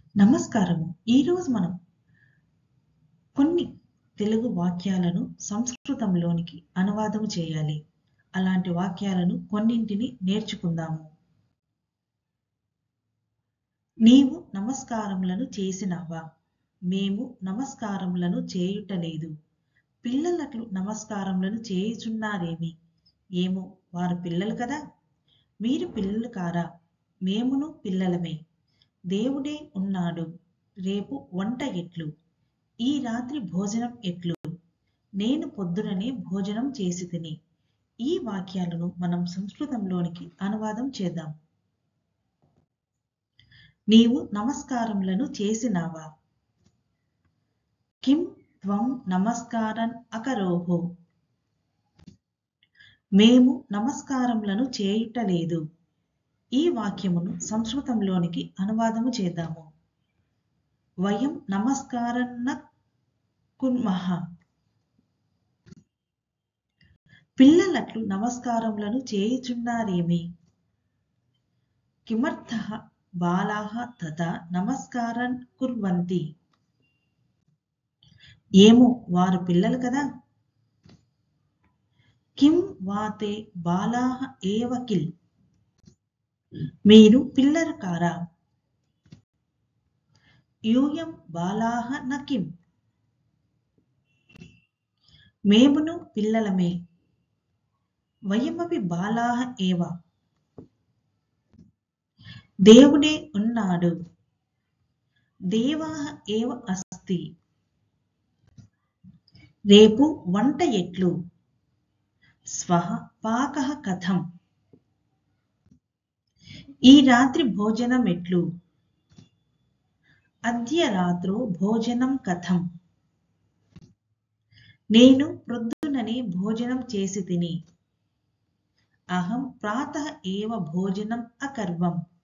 నమస్కారము ఈరోజు మనం కొన్ని తెలుగు వాక్యాలను సంస్కృతంలోనికి అనువాదము చేయాలి అలాంటి వాక్యాలను కొన్నింటిని నేర్చుకుందాము నీవు నమస్కారములను చేసినావా మేము నమస్కారములను చేయుటలేదు పిల్లలకు నమస్కారములను చేయుచున్నారేమి ఏమో వారు పిల్లలు కదా మీరు పిల్లలు కారా మేమును పిల్లలమే దేవుడే ఉన్నాడు రేపు వంట ఎట్లు ఈ రాత్రి భోజనం ఎట్లు నేను పొద్దుననే భోజనం చేసి తిని ఈ వాక్యాలను మనం సంస్కృతంలోనికి అనువాదం చేద్దాం నీవు నమస్కారములను చేసినావా కిం త్వం నమస్కారం అకరోహో మేము నమస్కారములను చేయుటలేదు ఈ వాక్యమును సంస్కృతంలోనికి అనువాదము చేద్దాము వయం నమస్కారన్న కుర్మహ పిల్లలట్లు నమస్కారములను చేయుచున్నారేమి కిమర్థ బాలాహ తథా నమస్కారం కుర్వంతి ఏమో వారు పిల్లలు కదా కిం వాతే బాలాహ ఏవ కిల్ మీరు పిల్లలు కారా యూయం బాలాహ నకిం మేమును పిల్లలమే వయమపి బాలాహ ఏవ దేవుడే ఉన్నాడు దేవాహ ఏవ అస్తి రేపు వంట ఎట్లు స్వహ పాక కథం ఈ రాత్రి భోజనం ఎట్లు అద్య రాత్రో భోజనం కథం నేను ప్రొద్దుననే భోజనం చేసి తిని అహం ప్రాతః ఏవ భోజనం అకర్వం